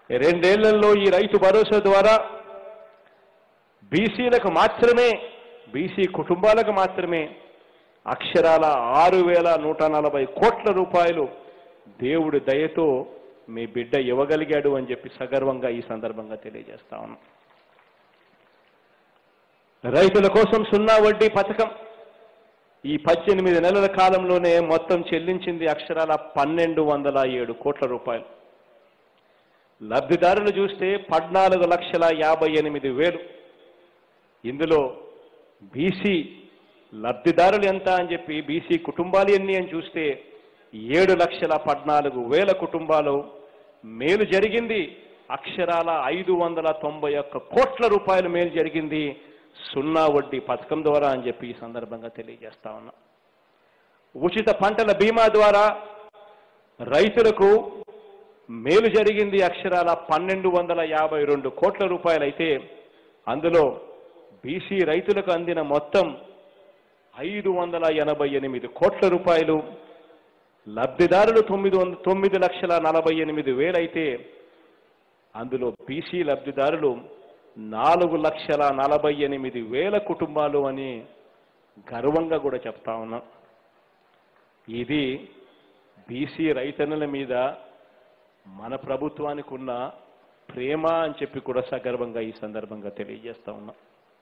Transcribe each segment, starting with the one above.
రెండేళ్లలో ఈ రైతు భరోసా ద్వారా బీసీలకు మాత్రమే బీసీ కుటుంబాలకు మాత్రమే అక్షరాల ఆరు వేల నూట నలభై కోట్ల రూపాయలు దేవుడి దయతో మీ బిడ్డ ఇవ్వగలిగాడు అని చెప్పి సగర్వంగా ఈ సందర్భంగా తెలియజేస్తా ఉన్నాం రైతుల కోసం సున్నా వడ్డీ పథకం ఈ పద్దెనిమిది నెలల కాలంలోనే మొత్తం చెల్లించింది అక్షరాల పన్నెండు వందల ఏడు కోట్ల రూపాయలు లబ్ధిదారులు చూస్తే పద్నాలుగు లక్షల యాభై ఎనిమిది వేలు ఇందులో బీసీ లబ్ధిదారులు ఎంత అని చెప్పి బీసీ కుటుంబాలు ఎన్ని అని చూస్తే ఏడు లక్షల పద్నాలుగు వేల కుటుంబాలు మేలు జరిగింది అక్షరాల ఐదు వందల తొంభై ఒక్క కోట్ల రూపాయలు మేలు జరిగింది సున్నా వడ్డీ పథకం ద్వారా అని చెప్పి ఈ సందర్భంగా తెలియజేస్తా ఉన్నా ఉచిత పంటల బీమా ద్వారా రైతులకు మేలు జరిగింది అక్షరాల పన్నెండు వందల యాభై రెండు కోట్ల రూపాయలైతే అందులో బీసీ రైతులకు అందిన మొత్తం ఐదు వందల ఎనభై ఎనిమిది కోట్ల రూపాయలు లబ్ధిదారులు తొమ్మిది వంద తొమ్మిది లక్షల నలభై ఎనిమిది వేలైతే అందులో బీసీ లబ్ధిదారులు నాలుగు లక్షల నలభై ఎనిమిది వేల కుటుంబాలు అని గర్వంగా కూడా చెప్తా ఉన్నాం ఇది బీసీ రైతన్నుల మీద మన ప్రభుత్వానికి ఉన్న ప్రేమ అని చెప్పి కూడా సగర్వంగా ఈ సందర్భంగా తెలియజేస్తా ఉన్నా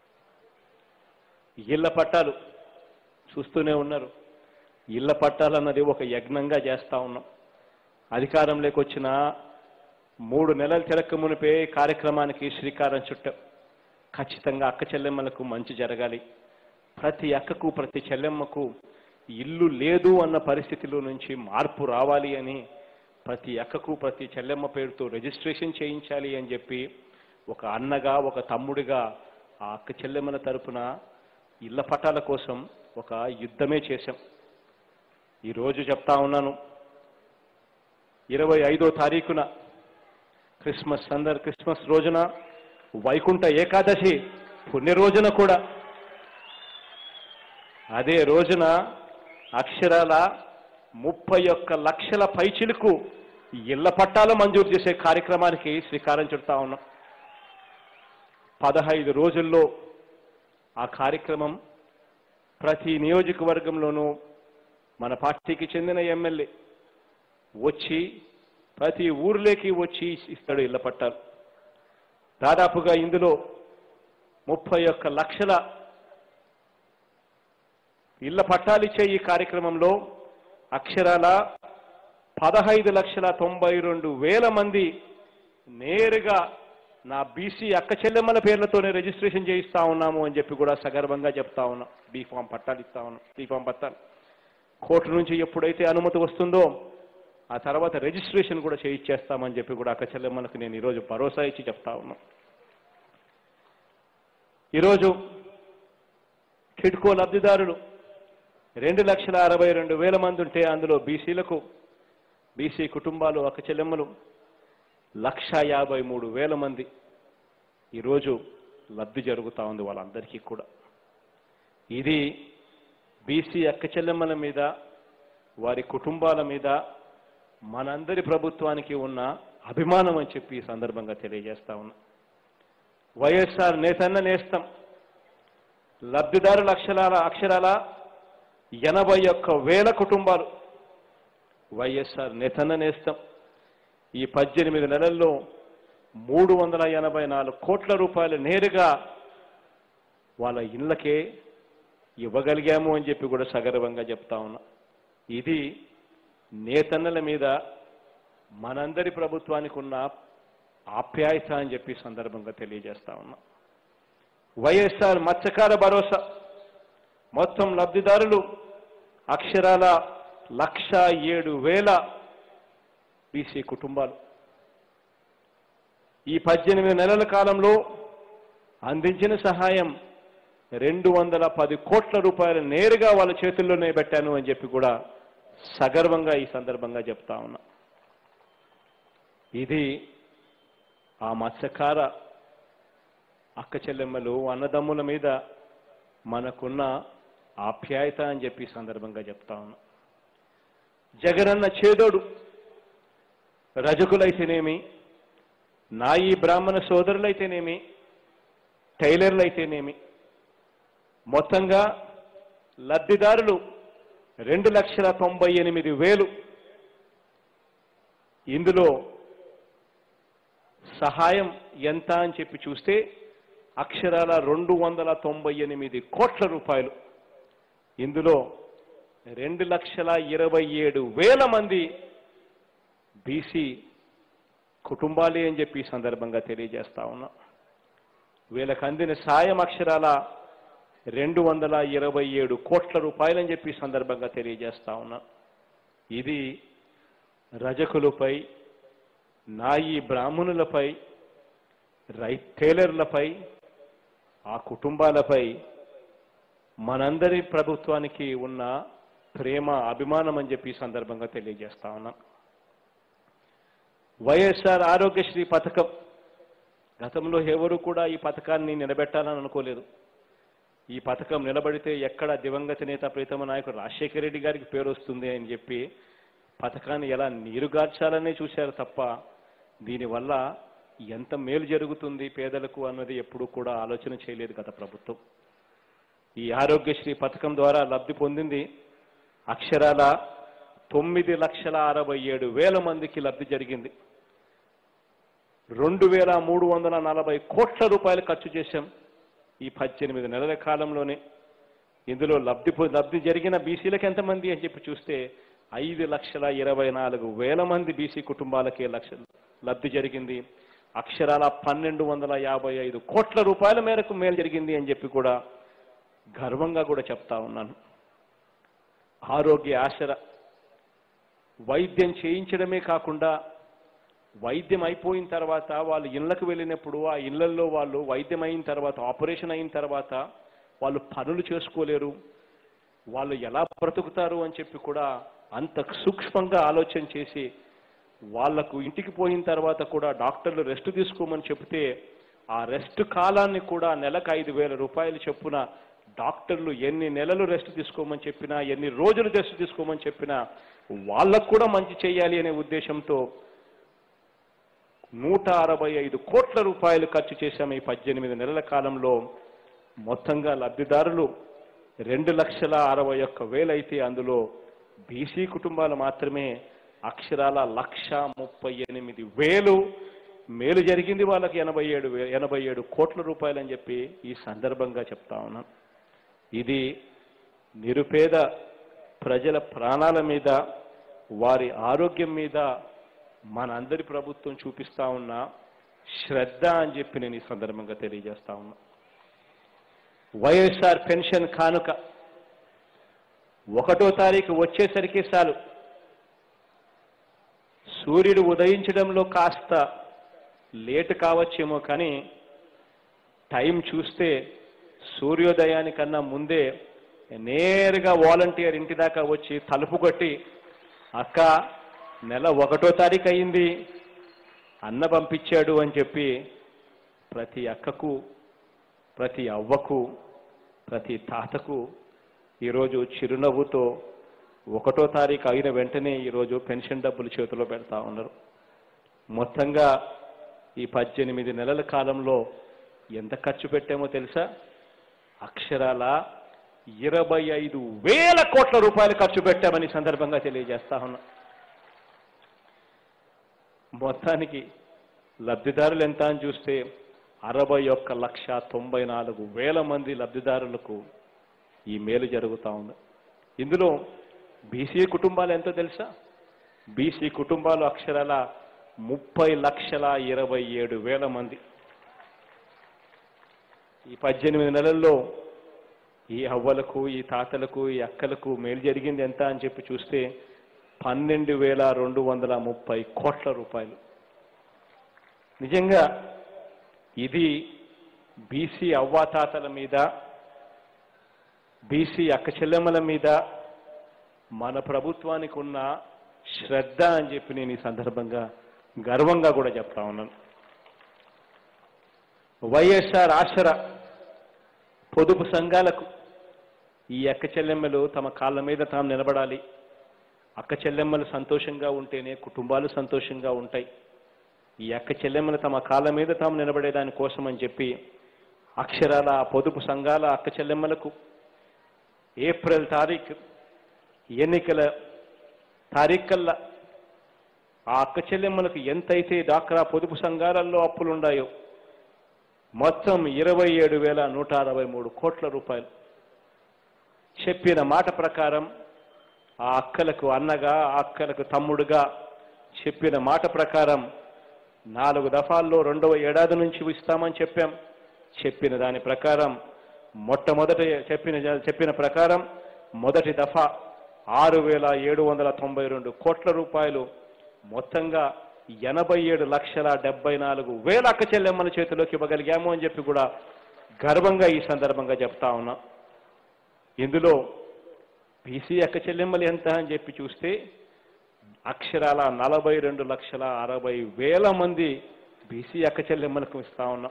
ఇళ్ల పట్టాలు చూస్తూనే ఉన్నారు ఇళ్ల పట్టాలన్నది ఒక యజ్ఞంగా చేస్తా ఉన్నాం అధికారంలోకి వచ్చిన మూడు నెలల తిరక్క మునిపే కార్యక్రమానికి శ్రీకారం చుట్టాం ఖచ్చితంగా అక్క చెల్లెమ్మలకు మంచి జరగాలి ప్రతి అక్కకు ప్రతి చెల్లెమ్మకు ఇల్లు లేదు అన్న పరిస్థితిలో నుంచి మార్పు రావాలి అని ప్రతి అక్కకు ప్రతి చెల్లెమ్మ పేరుతో రిజిస్ట్రేషన్ చేయించాలి అని చెప్పి ఒక అన్నగా ఒక తమ్ముడిగా ఆ అక్క చెల్లెమ్మల తరపున ఇళ్ల పట్టాల కోసం ఒక యుద్ధమే చేశాం ఈరోజు చెప్తా ఉన్నాను ఇరవై ఐదో తారీఖున క్రిస్మస్ సందర్ క్రిస్మస్ రోజున వైకుంఠ ఏకాదశి పుణ్య రోజున కూడా అదే రోజున అక్షరాల ముప్పై ఒక్క లక్షల పైచిలకు ఇళ్ల పట్టాలు మంజూరు చేసే కార్యక్రమానికి శ్రీకారం చుడతా ఉన్నాం పదహైదు రోజుల్లో ఆ కార్యక్రమం ప్రతి నియోజకవర్గంలోనూ మన పార్టీకి చెందిన ఎమ్మెల్యే వచ్చి ప్రతి ఊర్లోకి వచ్చి ఇస్తాడు ఇళ్ల పట్టాలు దాదాపుగా ఇందులో ముప్పై ఒక్క లక్షల ఇళ్ల పట్టాలిచ్చే ఈ కార్యక్రమంలో అక్షరాల పదహైదు లక్షల తొంభై రెండు వేల మంది నేరుగా నా బీసీ అక్క చెల్లెమ్మల పేర్లతోనే రిజిస్ట్రేషన్ చేయిస్తా ఉన్నాము అని చెప్పి కూడా సగర్వంగా చెప్తా ఉన్నాం బీ ఫామ్ పట్టాలు ఇస్తా ఉన్నాం బీ ఫామ్ పట్టాలు కోర్టు నుంచి ఎప్పుడైతే అనుమతి వస్తుందో ఆ తర్వాత రిజిస్ట్రేషన్ కూడా చేయిచ్చేస్తామని చెప్పి కూడా అక్క చెల్లెమ్మలకు నేను ఈరోజు భరోసా ఇచ్చి చెప్తా ఉన్నా ఈరోజు కిడ్కో లబ్ధిదారులు రెండు లక్షల అరవై రెండు వేల మంది ఉంటే అందులో బీసీలకు బీసీ కుటుంబాలు అక్క చెల్లెమ్మలు లక్ష యాభై మూడు వేల మంది ఈరోజు లబ్ధి జరుగుతూ ఉంది వాళ్ళందరికీ కూడా ఇది బీసీ అక్క చెల్లెమ్మల మీద వారి కుటుంబాల మీద మనందరి ప్రభుత్వానికి ఉన్న అభిమానం అని చెప్పి ఈ సందర్భంగా తెలియజేస్తా ఉన్నా వైఎస్ఆర్ నేతన్న నేస్తం లబ్ధిదారుల అక్షరాల అక్షరాల ఎనభై ఒక్క వేల కుటుంబాలు వైఎస్ఆర్ నేతన్న నేస్తం ఈ పద్దెనిమిది నెలల్లో మూడు వందల ఎనభై నాలుగు కోట్ల రూపాయలు నేరుగా వాళ్ళ ఇళ్ళకే ఇవ్వగలిగాము అని చెప్పి కూడా సగర్వంగా చెప్తా ఉన్నా ఇది నేతన్నల మీద మనందరి ప్రభుత్వానికి ఉన్న ఆప్యాయత అని చెప్పి ఈ సందర్భంగా తెలియజేస్తా ఉన్నా వైఎస్ఆర్ మత్స్యకార భరోసా మొత్తం లబ్ధిదారులు అక్షరాల లక్ష ఏడు వేల బీసీ కుటుంబాలు ఈ పద్దెనిమిది నెలల కాలంలో అందించిన సహాయం రెండు వందల పది కోట్ల రూపాయలు నేరుగా వాళ్ళ చేతుల్లోనే పెట్టాను అని చెప్పి కూడా సగర్వంగా ఈ సందర్భంగా చెప్తా ఉన్నా ఇది ఆ మత్స్యకార అక్క చెల్లెమ్మలు అన్నదమ్ముల మీద మనకున్న ఆప్యాయత అని చెప్పి ఈ సందర్భంగా చెప్తా ఉన్నా జగనన్న చేదోడు రజకులైతేనేమి నా ఈ బ్రాహ్మణ సోదరులైతేనేమి టైలర్లు అయితేనేమి మొత్తంగా లబ్ధిదారులు రెండు లక్షల తొంభై ఎనిమిది వేలు ఇందులో సహాయం ఎంత అని చెప్పి చూస్తే అక్షరాల రెండు వందల తొంభై ఎనిమిది కోట్ల రూపాయలు ఇందులో రెండు లక్షల ఇరవై ఏడు వేల మంది బీసీ కుటుంబాలే అని చెప్పి ఈ సందర్భంగా తెలియజేస్తా ఉన్నా వీళ్ళకి అందిన సాయం అక్షరాల రెండు వందల ఇరవై ఏడు కోట్ల రూపాయలని చెప్పి ఈ సందర్భంగా తెలియజేస్తా ఉన్నా ఇది రజకులపై నాయి బ్రాహ్మణులపై రై టైలర్లపై ఆ కుటుంబాలపై మనందరి ప్రభుత్వానికి ఉన్న ప్రేమ అభిమానం అని చెప్పి ఈ సందర్భంగా తెలియజేస్తా ఉన్నా వైఎస్ఆర్ ఆరోగ్యశ్రీ పథకం గతంలో ఎవరు కూడా ఈ పథకాన్ని నిలబెట్టాలని అనుకోలేదు ఈ పథకం నిలబడితే ఎక్కడ దివంగత నేత ప్రీతమ నాయకుడు రాజశేఖర రెడ్డి గారికి పేరు వస్తుంది అని చెప్పి పథకాన్ని ఎలా నీరుగార్చాలనే చూశారు తప్ప దీనివల్ల ఎంత మేలు జరుగుతుంది పేదలకు అన్నది ఎప్పుడూ కూడా ఆలోచన చేయలేదు గత ప్రభుత్వం ఈ ఆరోగ్యశ్రీ పథకం ద్వారా లబ్ధి పొందింది అక్షరాల తొమ్మిది లక్షల అరవై ఏడు వేల మందికి లబ్ధి జరిగింది రెండు వేల మూడు వందల నలభై కోట్ల రూపాయలు ఖర్చు చేశాం ఈ పద్దెనిమిది నెలల కాలంలోనే ఇందులో లబ్ధి పొ- లబ్ధి జరిగిన బీసీలకు ఎంతమంది అని చెప్పి చూస్తే ఐదు లక్షల ఇరవై నాలుగు వేల మంది బీసీ కుటుంబాలకే లక్ష లబ్ధి జరిగింది అక్షరాల పన్నెండు వందల యాభై ఐదు కోట్ల రూపాయల మేరకు మేలు జరిగింది అని చెప్పి కూడా గర్వంగా కూడా చెప్తా ఉన్నాను ఆరోగ్య ఆశర వైద్యం చేయించడమే కాకుండా వైద్యం అయిపోయిన తర్వాత వాళ్ళు ఇళ్ళకు వెళ్ళినప్పుడు ఆ ఇళ్లల్లో వాళ్ళు వైద్యం అయిన తర్వాత ఆపరేషన్ అయిన తర్వాత వాళ్ళు పనులు చేసుకోలేరు వాళ్ళు ఎలా బ్రతుకుతారు అని చెప్పి కూడా అంత సూక్ష్మంగా ఆలోచన చేసి వాళ్లకు ఇంటికి పోయిన తర్వాత కూడా డాక్టర్లు రెస్ట్ తీసుకోమని చెప్తే ఆ రెస్ట్ కాలాన్ని కూడా నెలకు ఐదు వేల రూపాయలు చొప్పున డాక్టర్లు ఎన్ని నెలలు రెస్ట్ తీసుకోమని చెప్పినా ఎన్ని రోజులు రెస్ట్ తీసుకోమని చెప్పినా వాళ్ళకు కూడా మంచి చేయాలి అనే ఉద్దేశంతో నూట అరవై ఐదు కోట్ల రూపాయలు ఖర్చు చేశాము ఈ పద్దెనిమిది నెలల కాలంలో మొత్తంగా లబ్ధిదారులు రెండు లక్షల అరవై ఒక్క వేలైతే అందులో బీసీ కుటుంబాలు మాత్రమే అక్షరాల లక్ష ముప్పై ఎనిమిది వేలు మేలు జరిగింది వాళ్ళకి ఎనభై ఏడు వే- ఎనభై ఏడు కోట్ల రూపాయలు అని చెప్పి ఈ సందర్భంగా చెప్తా ఉన్నాను ఇది నిరుపేద ప్రజల ప్రాణాల మీద వారి ఆరోగ్యం మీద మనందరి ప్రభుత్వం చూపిస్తా ఉన్న శ్రద్ధ అని చెప్పి నేను ఈ సందర్భంగా తెలియజేస్తా ఉన్నా వైఎస్ఆర్ పెన్షన్ కానుక ఒకటో తారీఖు వచ్చేసరికి చాలు సూర్యుడు ఉదయించడంలో కాస్త లేటు కావచ్చేమో కానీ టైం చూస్తే సూర్యోదయానికన్నా ముందే నేరుగా వాలంటీర్ ఇంటి దాకా వచ్చి తలుపు కొట్టి అక్క నెల ఒకటో తారీఖు అయింది అన్న పంపించాడు అని చెప్పి ప్రతి అక్కకు ప్రతి అవ్వకు ప్రతి తాతకు ఈరోజు చిరునవ్వుతో ఒకటో తారీఖు అయిన వెంటనే ఈరోజు పెన్షన్ డబ్బులు చేతిలో పెడతా ఉన్నారు మొత్తంగా ఈ పద్దెనిమిది నెలల కాలంలో ఎంత ఖర్చు పెట్టామో తెలుసా అక్షరాల ఇరవై ఐదు వేల కోట్ల రూపాయలు ఖర్చు పెట్టామని ఈ సందర్భంగా తెలియజేస్తా ఉన్నా మొత్తానికి లబ్ధిదారులు ఎంత అని చూస్తే అరవై ఒక్క లక్ష తొంభై నాలుగు వేల మంది లబ్ధిదారులకు ఈ మేలు జరుగుతూ ఉంది ఇందులో బీసీ కుటుంబాలు ఎంతో తెలుసా బీసీ కుటుంబాలు అక్షరాల ముప్పై లక్షల ఇరవై ఏడు వేల మంది ఈ పద్దెనిమిది నెలల్లో ఈ అవ్వలకు ఈ తాతలకు ఈ అక్కలకు మేలు జరిగింది ఎంత అని చెప్పి చూస్తే పన్నెండు వేల రెండు వందల ముప్పై కోట్ల రూపాయలు నిజంగా ఇది బీసీ అవ్వాతాతల మీద బీసీ అక్క చెల్లెమ్మల మీద మన ప్రభుత్వానికి ఉన్న శ్రద్ధ అని చెప్పి నేను ఈ సందర్భంగా గర్వంగా కూడా చెప్తా ఉన్నాను వైఎస్ఆర్ ఆసరా పొదుపు సంఘాలకు ఈ అక్క చెల్లెమ్మలు తమ కాళ్ళ మీద తాము నిలబడాలి అక్క చెల్లెమ్మలు సంతోషంగా ఉంటేనే కుటుంబాలు సంతోషంగా ఉంటాయి ఈ అక్క చెల్లెమ్మలు తమ కాళ్ళ మీద తాము నిలబడేదాని కోసం అని చెప్పి అక్షరాల ఆ పొదుపు సంఘాల అక్క చెల్లెమ్మలకు ఏప్రిల్ తారీఖు ఎన్నికల తారీఖల్లా ఆ అక్క చెల్లెమ్మలకు ఎంతైతే డాక్రా పొదుపు సంఘాలలో అప్పులున్నాయో మొత్తం ఇరవై ఏడు వేల నూట అరవై మూడు కోట్ల రూపాయలు చెప్పిన మాట ప్రకారం ఆ అక్కలకు అన్నగా ఆ అక్కలకు తమ్ముడుగా చెప్పిన మాట ప్రకారం నాలుగు దఫాల్లో రెండవ ఏడాది నుంచి ఇస్తామని చెప్పాం చెప్పిన దాని ప్రకారం మొట్టమొదటి చెప్పిన చెప్పిన ప్రకారం మొదటి దఫా ఆరు వేల ఏడు వందల తొంభై రెండు కోట్ల రూపాయలు మొత్తంగా ఎనభై ఏడు లక్షల డెబ్బై నాలుగు వేల అక్క చెల్లెమ్మల చేతిలోకి ఇవ్వగలిగాము అని చెప్పి కూడా గర్వంగా ఈ సందర్భంగా చెప్తా ఉన్నా ఇందులో బీసీ అక్క చెల్లెమ్మలు ఎంత అని చెప్పి చూస్తే అక్షరాల నలభై రెండు లక్షల అరవై వేల మంది బీసీ అక్క చెల్లెమ్మలకు ఇస్తా ఉన్నాం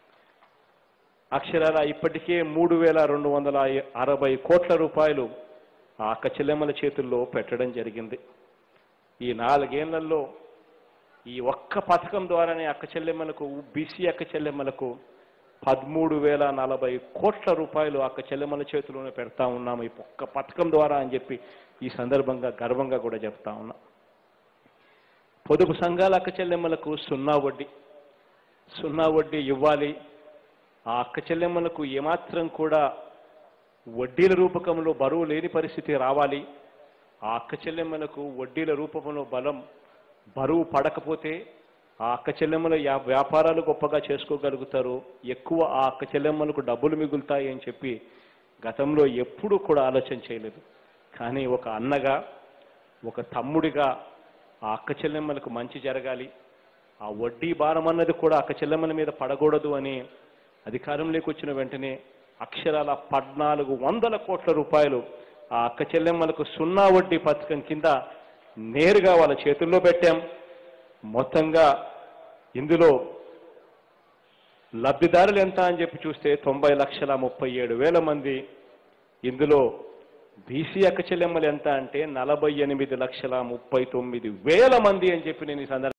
అక్షరాల ఇప్పటికే మూడు వేల రెండు వందల అరవై కోట్ల రూపాయలు ఆ అక్క చెల్లెమ్మల చేతుల్లో పెట్టడం జరిగింది ఈ నాలుగేళ్లలో ఈ ఒక్క పథకం ద్వారానే అక్క చెల్లెమ్మలకు బీసీ అక్క చెల్లెమ్మలకు పదమూడు వేల నలభై కోట్ల రూపాయలు అక్క చెల్లెమ్మల చేతిలోనే పెడతా ఉన్నాము ఈ ఒక్క పథకం ద్వారా అని చెప్పి ఈ సందర్భంగా గర్వంగా కూడా చెప్తా ఉన్నా పొదుపు సంఘాల అక్క చెల్లెమ్మలకు సున్నా వడ్డీ సున్నా వడ్డీ ఇవ్వాలి ఆ అక్క చెల్లెమ్మలకు ఏమాత్రం కూడా వడ్డీల రూపకంలో బరువు లేని పరిస్థితి రావాలి ఆ అక్క చెల్లెమ్మలకు వడ్డీల రూపంలో బలం బరువు పడకపోతే ఆ అక్క చెల్లెమ్మల యా- వ్యాపారాలు గొప్పగా చేసుకోగలుగుతారు ఎక్కువ ఆ అక్క చెల్లెమ్మలకు డబ్బులు మిగులుతాయి అని చెప్పి గతంలో ఎప్పుడూ కూడా ఆలోచన చేయలేదు కానీ ఒక అన్నగా ఒక తమ్ముడిగా ఆ అక్క చెల్లెమ్మలకు మంచి జరగాలి ఆ వడ్డీ భారం అన్నది కూడా అక్క చెల్లెమ్మల మీద పడకూడదు అని అధికారంలోకి వచ్చిన వెంటనే అక్షరాల పద్నాలుగు వందల కోట్ల రూపాయలు ఆ అక్క చెల్లెమ్మలకు సున్నా వడ్డీ పథకం కింద నేరుగా వాళ్ళ చేతుల్లో పెట్టాం మొత్తంగా ఇందులో లబ్ధిదారులు ఎంత అని చెప్పి చూస్తే తొంభై లక్షల ముప్పై ఏడు వేల మంది ఇందులో బీసీ అక్క చెల్లెమ్మలు ఎంత అంటే నలభై ఎనిమిది లక్షల ముప్పై తొమ్మిది వేల మంది అని చెప్పి నేను ఈ సందర్భంగా